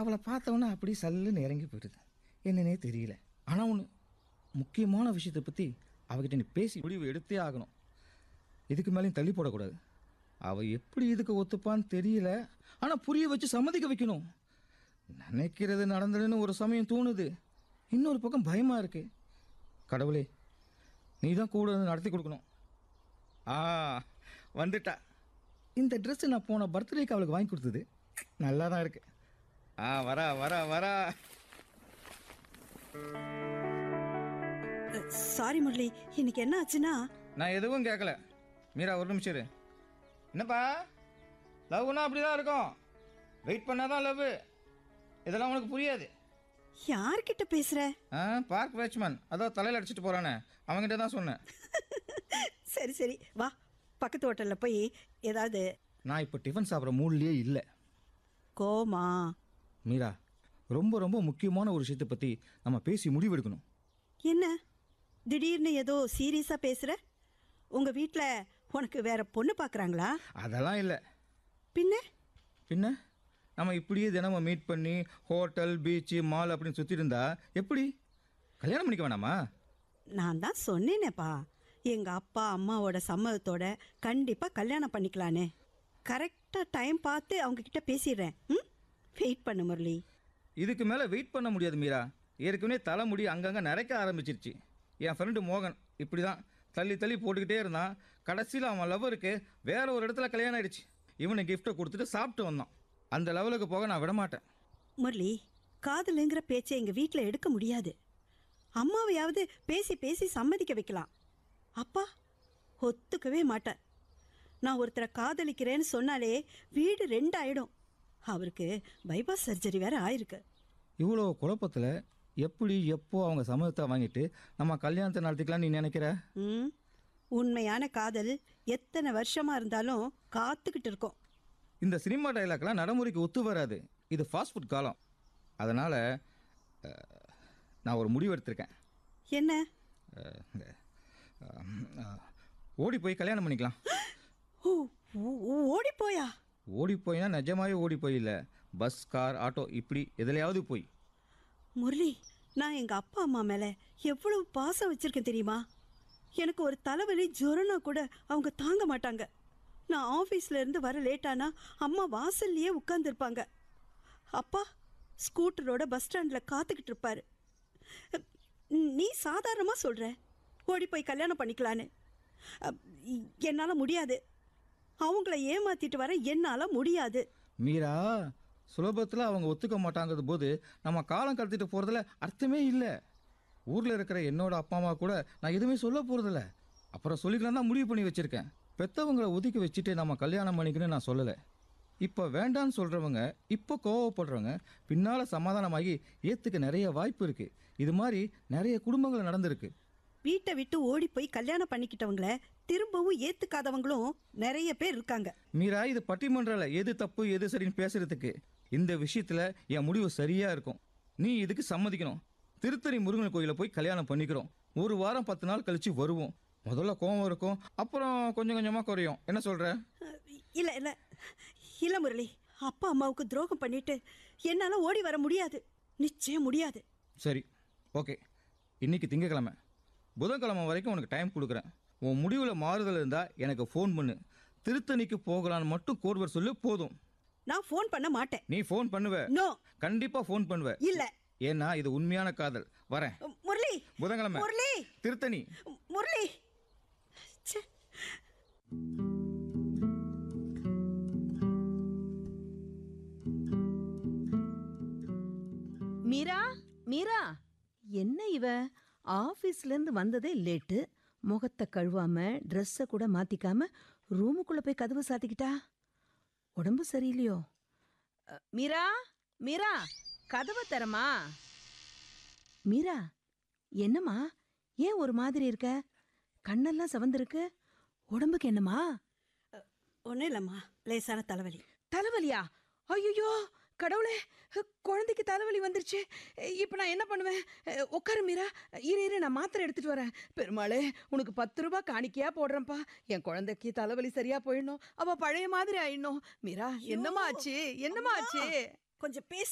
அவளை பார்த்தவொன்னே அப்படி சல்லுன்னு இறங்கி போயிடுது என்னன்னே தெரியல ஆனால் ஒன்று முக்கியமான விஷயத்தை பற்றி அவகிட்ட நீ பேசி முடிவு எடுத்தே ஆகணும் இதுக்கு மேலேயும் தள்ளி போடக்கூடாது அவள் எப்படி இதுக்கு ஒத்துப்பான்னு தெரியல ஆனால் புரிய வச்சு சம்மதிக்க வைக்கணும் நினைக்கிறது நடந்ததுன்னு ஒரு சமயம் தோணுது இன்னொரு பக்கம் பயமாக இருக்கு கடவுளே நீ தான் கூட இருந்து நடத்தி கொடுக்கணும் ஆ வந்துட்டா இந்த ட்ரெஸ்ஸு நான் போன பர்த்டேக்கு அவளுக்கு வாங்கி கொடுத்தது நல்லா தான் இருக்கு ஆ வரா வரா வரா சாரி முரளி இன்னைக்கு என்ன ஆச்சுன்னா நான் எதுவும் கேட்கல மீரா ஒரு நிமிஷம் இரு என்னப்பா லவ்னா அப்படி தான் இருக்கும் வெயிட் பண்ணாதான் லவ் இதெல்லாம் உனக்கு புரியாது யார்கிட்ட பேசுற ஆ பார்க் வாட்ச்மேன் அதோ தலையில் அடிச்சிட்டு போகிறானே அவன்கிட்ட தான் சொன்னேன் சரி சரி வா பக்கத்து ஹோட்டல்ல போய் ஏதாவது நான் இப்போ டிஃபன் சாப்பிட்ற மூட்லேயே இல்லை கோமா மீரா ரொம்ப ரொம்ப முக்கியமான ஒரு விஷயத்தை பற்றி நம்ம பேசி முடிவெடுக்கணும் என்ன திடீர்னு ஏதோ சீரியஸா பேசுற உங்க வீட்ல உனக்கு வேற பொண்ணு பார்க்கறாங்களா அதெல்லாம் இல்லை பின்ன பின்ன நம்ம இப்படியே தினமும் மீட் பண்ணி ஹோட்டல் பீச்சு மால் அப்படின்னு சுற்றிட்டு இருந்தா எப்படி கல்யாணம் பண்ணிக்க வேணாமா நான் தான் சொன்னேனேப்பா எங்க அப்பா அம்மாவோட சம்மதத்தோட கண்டிப்பா கல்யாணம் பண்ணிக்கலான்னு கரெக்டா டைம் பார்த்து அவங்க கிட்ட பேசிடுறேன் ம் வெயிட் பண்ணு முரளி இதுக்கு மேலே வெயிட் பண்ண முடியாது மீரா ஏற்கனவே தலைமுடி அங்கங்கே நரைக்க ஆரம்பிச்சிருச்சு என் ஃப்ரெண்டு மோகன் இப்படி தான் தள்ளி தள்ளி போட்டுக்கிட்டே இருந்தான் கடைசியில் அவன் லவ்வருக்கு வேற ஒரு இடத்துல கல்யாணம் ஆயிடுச்சு இவனை கிஃப்ட்டை கொடுத்துட்டு சாப்பிட்டு வந்தான் அந்த லெவலுக்கு போக நான் விட மாட்டேன் முரளி காதலுங்கிற பேச்சை எங்க வீட்டில் எடுக்க முடியாது அம்மாவையாவது பேசி பேசி சம்மதிக்க வைக்கலாம் அப்பா ஒத்துக்கவே மாட்டார் நான் ஒருத்தரை காதலிக்கிறேன்னு சொன்னாலே வீடு ரெண்டு ஆயிடும் அவருக்கு பைபாஸ் சர்ஜரி வேற ஆயிருக்கு இவ்வளோ குழப்பத்தில் எப்படி எப்போ அவங்க சம்மதத்தை வாங்கிட்டு நம்ம கல்யாணத்தை நடத்திக்கலாம்னு நீ நினைக்கிற ம் உண்மையான காதல் எத்தனை வருஷமா இருந்தாலும் காத்துக்கிட்டு இருக்கோம் இந்த சினிமா டைலாக்லாம் நடைமுறைக்கு ஒத்து வராது இது ஃபாஸ்ட் ஃபுட் காலம் அதனால் நான் ஒரு முடிவு எடுத்திருக்கேன் என்ன அஹ், இந்த, அஹ், ஓடி போய் கல்யாணம் பண்ணிக்கலாம் ஓ ஓடி போயா ஓடி போய்னா நிஜமாவே ஓடி போய் இல்லை பஸ் கார் ஆட்டோ இப்படி எதுலையாவது போய் முரளி நான் எங்க அப்பா அம்மா மேல எவ்வளவு பாசம் வச்சிருக்கேன் தெரியுமா எனக்கு ஒரு தலைவலி ஜுரம்னா கூட அவங்க தாங்க மாட்டாங்க நான் ஆஃபீஸ்ல இருந்து வர லேட்டானா அம்மா வாசல்லையே உட்கார்ந்துருப்பாங்க அப்பா ஸ்கூட்டரோட பஸ் ஸ்டாண்ட்ல காத்துக்கிட்டு இருப்பாரு நீ சாதாரணமா சொல்ற ஓடி போய் கல்யாணம் பண்ணிக்கலான்னு அப், என்னால முடியாது அவங்கள ஏமாத்திட்டு வர என்னால முடியாது மீரா சுலபத்தில் அவங்க ஒத்துக்க மாட்டாங்கிறது போது நம்ம காலம் கடத்திட்டு போகிறதுல அர்த்தமே இல்லை ஊரில் இருக்கிற என்னோட அப்பா அம்மா கூட நான் எதுவுமே சொல்ல போகிறதில்ல அப்புறம் சொல்லிக்கலாம் தான் முடிவு பண்ணி வச்சுருக்கேன் பெற்றவங்களை ஒதுக்கி வச்சுட்டு நம்ம கல்யாணம் பண்ணிக்கணும்னு நான் சொல்லலை இப்போ வேண்டான்னு சொல்கிறவங்க இப்போ கோவப்படுறவங்க பின்னால் சமாதானமாகி ஏற்றுக்க நிறைய வாய்ப்பு இருக்குது இது மாதிரி நிறைய குடும்பங்கள் நடந்திருக்கு வீட்டை விட்டு ஓடி போய் கல்யாணம் பண்ணிக்கிட்டவங்கள திரும்பவும் ஏத்துக்காதவங்களும் நிறைய பேர் இருக்காங்க மீரா இது பட்டிமன்றல எது தப்பு எது சரின்னு பேசுறதுக்கு இந்த விஷயத்துல என் முடிவு சரியா இருக்கும் நீ இதுக்கு சம்மதிக்கணும் திருத்தணி முருகன் கோயில போய் கல்யாணம் பண்ணிக்கிறோம் ஒரு வாரம் பத்து நாள் கழிச்சு வருவோம் முதல்ல கோவம் இருக்கும் அப்புறம் கொஞ்சம் கொஞ்சமா குறையும் என்ன சொல்ற அஹ், இல்ல இல்ல இல்ல முரளி அப்பா அம்மாவுக்கு துரோகம் பண்ணிட்டு என்னால ஓடி வர முடியாது நிச்சயம் முடியாது சரி ஓகே இன்னைக்கு திங்கக்கிழமை புதன்கிழமை வரைக்கும் உனக்கு டைம் கொடுக்குறேன் உன் முடிவில் மாறுதல் இருந்தால் எனக்கு ஃபோன் பண்ணு திருத்தணிக்கு போகலான்னு மட்டும் கோர்வர் சொல்லு போதும் நான் ஃபோன் பண்ண மாட்டேன் நீ ஃபோன் பண்ணுவ நோ கண்டிப்பா ஃபோன் பண்ணுவ இல்ல ஏன்னா இது உண்மையான காதல் வரேன் முரளி புதன்கிழமை முரளி திருத்தணி முரளி ச்சே. மீரா மீரா என்ன இவ ஆபீஸ்ல இருந்து வந்ததே லேட்டு முகத்தை கழுவாம ட்ரெஸ்ஸை கூட மாத்திக்காம ரூமுக்குள்ள போய் கதவு சாத்திக்கிட்டா உடம்பு சரியில்லையோ அ, மீரா மீரா கதவை தரமா மீரா என்னம்மா ஏன் ஒரு மாதிரி இருக்க கண்ணெல்லாம் சிவந்திருக்கு உடம்புக்கு என்னம்மா ஒன்றும் இல்லைம்மா லேசான தலைவலி தலைவலியா ஐயோ கடவுளே குழந்தைக்கு தலைவலி வந்துருச்சு இப்போ நான் என்ன பண்ணுவேன் அஹ், உட்காரு மீரா இரு இரு நான் மாத்திரை எடுத்துட்டு வரேன் பெருமாளே உனக்கு பத்து ரூபாய் காணிக்கையா போடுறேன்ப்பா என் குழந்தைக்கு தலைவலி சரியா போயிடணும் அவ பழைய மாதிரி ஆயிடணும் மீரா என்னம்மா ஆச்சு என்னம்மா ஆச்சு கொஞ்சம் பேச